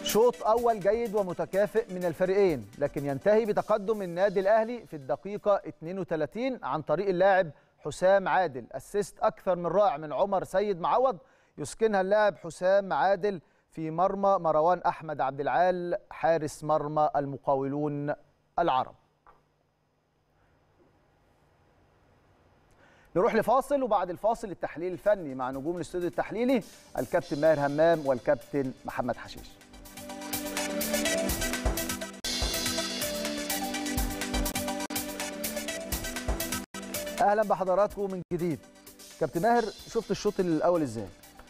شوط أول جيد ومتكافئ من الفريقين لكن ينتهي بتقدم النادي الأهلي في الدقيقة 32 عن طريق اللاعب حسام عادل أسيست أكثر من رائع من عمر سيد معوض يسكنها اللاعب حسام عادل في مرمى مروان أحمد عبد العال حارس مرمى المقاولون العرب نروح لفاصل وبعد الفاصل التحليل الفني مع نجوم الاستوديو التحليلي الكابتن ماهر همام والكابتن محمد حشيش اهلا بحضراتكم من جديد كابتن ماهر شفت الشوط الاول ازاي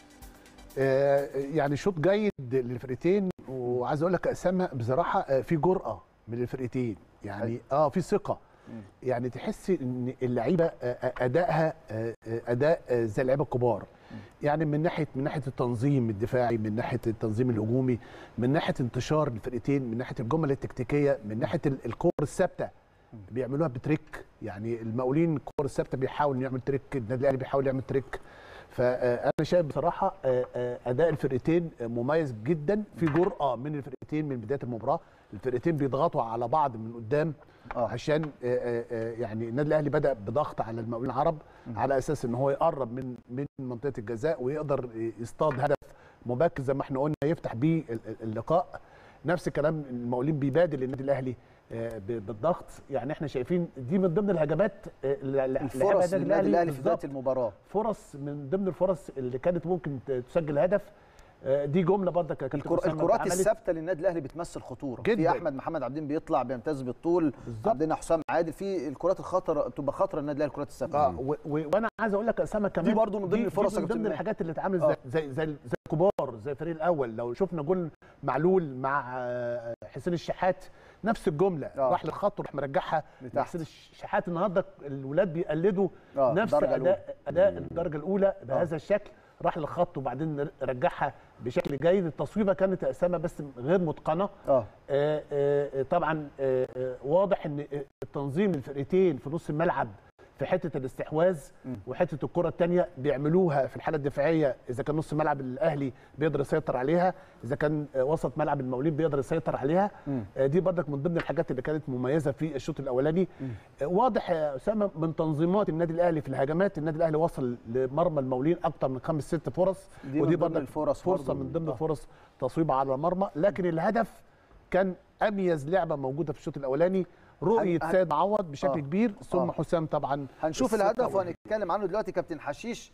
آه، يعني شوط جيد للفرقتين وعايز اقول لك يا اسامه بصراحه آه، في جرأه من الفرقتين يعني اه في ثقه يعني تحس ان اللعيبه آه، آه، ادائها آه، آه، اداء آه، زي اللعيبه الكبار يعني من ناحيه من ناحيه التنظيم الدفاعي من ناحيه التنظيم الهجومي من ناحيه انتشار الفرقتين من ناحيه الجمل التكتيكيه من ناحيه ال- الكور الثابته بيعملوها بتريك يعني المقاولين الكور الثابته بيحاول يعمل تريك النادي الاهلي بيحاول يعمل تريك فانا شايف بصراحه آه، آه، اداء الفرقتين مميز جدا في جرأه من الفرقتين من بدايه المباراه الفرقتين بيضغطوا على بعض من قدام آه. عشان آه، آه، آه، يعني النادي الاهلي بدا بضغط على المقاولين العرب على اساس ان هو يقرب من من منطقه الجزاء ويقدر يصطاد هدف مبكر زي ما احنا قلنا يفتح بيه ال- ال- اللقاء نفس الكلام المقاولين بيبادل النادي الاهلي آه، ب- بالضغط يعني احنا شايفين دي من ضمن الهجمات آه، اللي لعبها الفرص للنادي الاهلي في بدايه بالظبط. المباراه فرص من ضمن الفرص اللي كانت ممكن ت- تسجل هدف آه، دي جمله برضك يا كابتن الكر... أسامة الكرات اتعملت. الثابته للنادي الاهلي بتمثل خطوره في جداً. احمد محمد عبدين بيطلع بيمتاز بالطول بالظبط. عندنا حسام عادل في الكرات الخطره بتبقى خطره النادي الاهلي الكرات الثابته اه و- و- وانا عايز اقول لك يا اسامه كمان دي برضو من ضمن الفرص يا دي من كابتن ضمن ماهر. الحاجات اللي اتعملت آه. زي زي زي, زي الكبار زي الفريق الاول لو شفنا جول معلول مع آه، حسين الشحات نفس الجمله آه. راح للخط وراح مرجعها لتحت. لحسين الشحات النهارده الولاد بيقلدوا آه، نفس الدرجة الأولى. اداء اداء الدرجه الاولى بهذا الشكل راح للخط وبعدين رجعها بشكل جيد التصويبه كانت يا اسامه بس غير متقنه اه آه، آه، طبعا آه، آه، واضح ان التنظيم الفرقتين في نص الملعب في حته الاستحواذ وحته الكره الثانيه بيعملوها في الحاله الدفاعيه اذا كان نص ملعب الاهلي بيقدر يسيطر عليها اذا كان آه، وسط ملعب المقاولين بيقدر يسيطر عليها آه، دي برضك من ضمن الحاجات اللي كانت مميزه في الشوط الاولاني آه، واضح يا اسامه من تنظيمات النادي الاهلي في الهجمات النادي الاهلي وصل لمرمى المقاولين اكثر من خمس ست فرص دي من ضمن الفرص فرصه برضو. من ضمن آه. فرص تصويب على المرمى لكن الهدف كان اميز لعبه موجوده في الشوط الاولاني رؤيه هن- سيد معوض بشكل آه. كبير ثم آه. حسام طبعا هنشوف الثقة الهدف وال- وهنتكلم عنه دلوقتي كابتن حشيش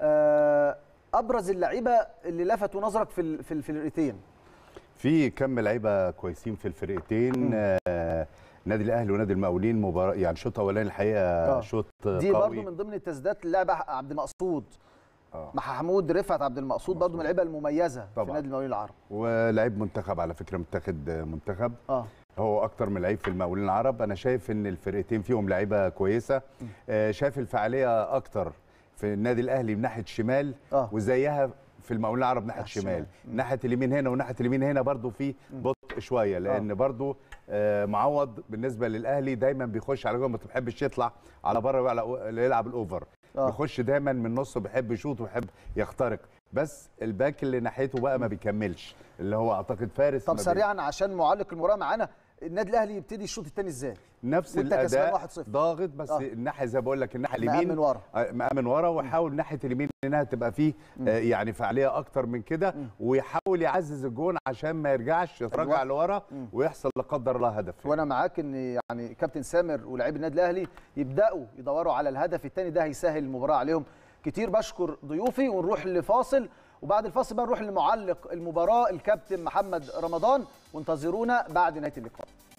آه، ابرز اللعيبه اللي لفتوا نظرك في ال- في الفرقتين في كم لعيبه كويسين في الفرقتين آه، نادي الاهلي ونادي المقاولين مباراه يعني شوط اولاني الحقيقه آه. شوط دي برضو قوي من ضمن التسديدات اللاعب عبد المقصود آه. مع حمود رفعت عبد المقصود برضو من اللعيبه المميزه في طبعاً. نادي المقاولين العرب ولعيب منتخب على فكره متاخد منتخب اه هو اكتر من لعيب في المقاولين العرب انا شايف ان الفرقتين فيهم لعيبه كويسه آه، شايف الفعاليه اكتر في النادي الاهلي من ناحيه شمال آه. وزيها في المقاولين العرب ناحيه ناحية شمال الشمال. ناحيه اليمين هنا وناحيه اليمين هنا برضو في بطء شويه لان برضو آه، معوض بالنسبه للاهلي دايما بيخش على جوه ما بيحبش يطلع على بره ولا يلعب الاوفر آه. بيخش دايما من النص وبيحب يشوط وبيحب يخترق بس الباك اللي ناحيته بقى ما بيكملش اللي هو اعتقد فارس طب ما بي- سريعا عشان معلق المباراه معانا النادي الاهلي يبتدي الشوط الثاني ازاي نفس وأنت كسبان الاداء 1-0. ضاغط بس آه. آه. الناحيه زي ما بقول لك الناحيه مأمن اليمين ورا. آه، مأمن ورا وحاول ناحيه اليمين انها تبقى فيه آه يعني فعاليه اكتر من كده ويحاول يعزز الجون عشان ما يرجعش يتراجع أيوة. لورا ويحصل لا قدر الله هدف وانا معاك ان يعني كابتن سامر ولاعيب النادي الاهلي يبداوا يدوروا على الهدف الثاني ده هيسهل المباراه عليهم كتير بشكر ضيوفي ونروح لفاصل وبعد الفاصل بقى نروح لمعلق المباراه الكابتن محمد رمضان وانتظرونا بعد نهايه اللقاء